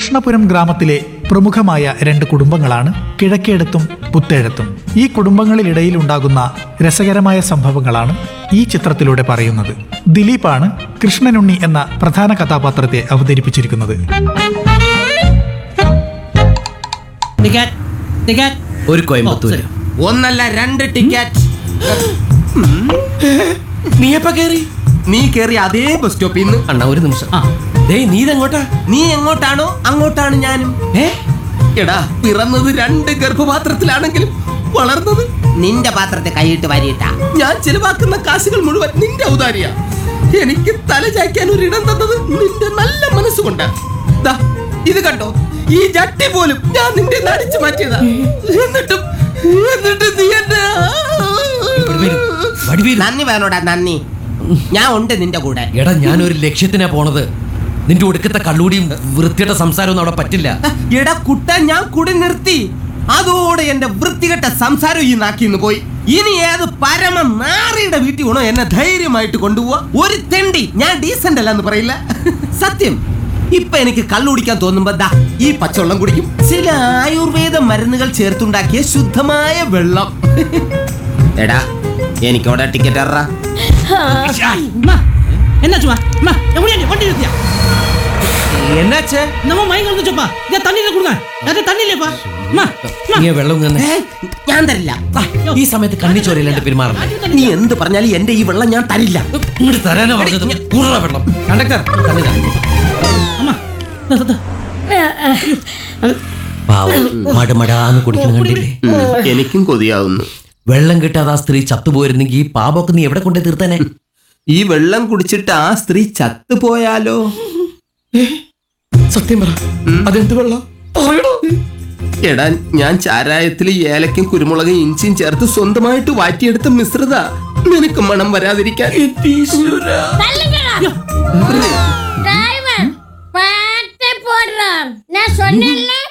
കൃഷ്ണപുരം ഗ്രാമത്തിലെ പ്രമുഖമായ രണ്ട് കുടുംബങ്ങളാണ് കിഴക്കേടത്തും പുത്തേഴത്തും ഈ കുടുംബങ്ങളിലിടയിൽ ഉണ്ടാകുന്ന രസകരമായ സംഭവങ്ങളാണ് ഈ ചിത്രത്തിലൂടെ പറയുന്നത് ദിലീപാണ് കൃഷ്ണനുണ്ണി എന്ന പ്രധാന കഥാപാത്രത്തെ അവതരിപ്പിച്ചിരിക്കുന്നത് ടിക്കറ്റ് ടിക്കറ്റ് ഒരു കോയമ്പത്തൂര് ഒന്നല്ല രണ്ട് ടിക്കറ്റ് നീ എപ്പ കേറി നീ കേറി അതേ ബസ് സ്റ്റോപ്പിൽ നിന്ന് അണ്ണ ഒരു നിമിഷം ആ. ഡേയ് നീ ഇതെങ്ങോട്ടാ നീ എങ്ങോട്ടാണോ അങ്ങോട്ടാണ് ഞാനും ഏ എടാ പിറന്നത് രണ്ട് ഗർഭപാത്രത്തിലാണെങ്കിലും വളർന്നത് നിന്റെ പാത്രത്തെ കൈയിട്ട് വരിയിട്ടാ ഞാൻ ചിലവാക്കുന്ന കാശുകൾ മുഴുവൻ നിന്റെ ഔദാര്യ എനിക്ക് തല ചായ്ക്കാൻ ഒരു ഇടം തന്നത് നിന്റെ നല്ല മനസ്സുകൊണ്ട് ദാ, ഇത് കണ്ടോ ഈ ജട്ടി പോലും ഞാൻ നിന്റെ നടിച്ചു മാറ്റിയതാ എന്നിട്ടും എന്നിട്ട് നീ എന്നെ വടിവേലു, വടിവേലു. നന്ദി വേണോടാ നന്ദി ഞാൻ ഉണ്ട് നിന്റെ കൂടെ എടാ ഞാൻ ഒരു ലക്ഷ്യത്തിനാ പോണത് നിന്റെ ഒടുക്കത്തെ കള്ളൂടിയും വൃത്തിയുടെ സംസാരമൊന്നും അവിടെ പറ്റില്ല എടാ കുട്ട ഞാൻ കൂടെ നിർത്തി അതോടെ എന്റെ വൃത്തികെട്ട സംസാരം ഈ നാക്കിന്ന് പോയി ഇനി ഏത് പരമ നാറിയുടെ വീട്ടിൽ വേണോ എന്നെ ധൈര്യമായിട്ട് കൊണ്ടുപോവാ ഒരു തെണ്ടി ഞാൻ ഡീസന്റ് അല്ല എന്ന് പറയില്ല സത്യം ഇപ്പൊ എനിക്ക് കള്ളുടിക്കാൻ തോന്നുമ്പോ ദാ ഈ പച്ചവെള്ളം കുടിക്കും ചില ആയുർവേദ മരുന്നുകൾ ചേർത്തുണ്ടാക്കിയ ശുദ്ധമായ വെള്ളം എടാ എനിക്കവിടെ ടിക്കറ്റ് എറാ அம்மா என்னாச்சுமா அம்மா எப்படியா நீ வண்டி நிறுத்தியா എന്നാച്ചേ நம்ம மயங்க வந்துச்சோப்பா இதை தண்ணியில கொடுங்க அது தண்ணி இல்லையப்பா அம்மா அம்மா നീ വെള്ളം തന്നെ ഏ, ഞാൻ തരില്ല ഈ സമയത്ത് കണ്ണി ചോരയില്ലാണ്ട് പെരുമാറല്ലേ നീ എന്ത് പറഞ്ഞാലും എന്റെ ഈ വെള്ളം ഞാൻ തരില്ല ഇങ്ങോട്ട് തരാനാ പറഞ്ഞത് കൂറ വെള്ളം കണ്ടക്ടർ തന്നില്ല. அம்மா இதோ, இதோ. പാവം മടമടാന്ന് കുടിക്കുന്ന കണ്ടില്ലേ എനിക്കും കൊതിയാവുന്നു വെള്ളം കിട്ടാതെ ആ സ്ത്രീ ചത്തുപോയിരുന്നെങ്കിൽ ഈ പാപമൊക്കെ നീ എവിടെ കൊണ്ടേ തീർത്തേനെ ഈ വെള്ളം കുടിച്ചിട്ട് ആ സ്ത്രീ ചത്തുപോയാലോ സത്യം പറ അതെന്ത് വെള്ളം എടാ ഞാൻ ചാരായത്തിൽ ഏലക്കും കുരുമുളകും ഇഞ്ചിയും ചേർത്ത് സ്വന്തമായിട്ട് വാറ്റിയെടുത്ത മിശ്രിത നിനക്ക് മണം വരാതിരിക്കാൻ டிரைவர் பாட்டு போடுறான் நான் சொன்னேன்ல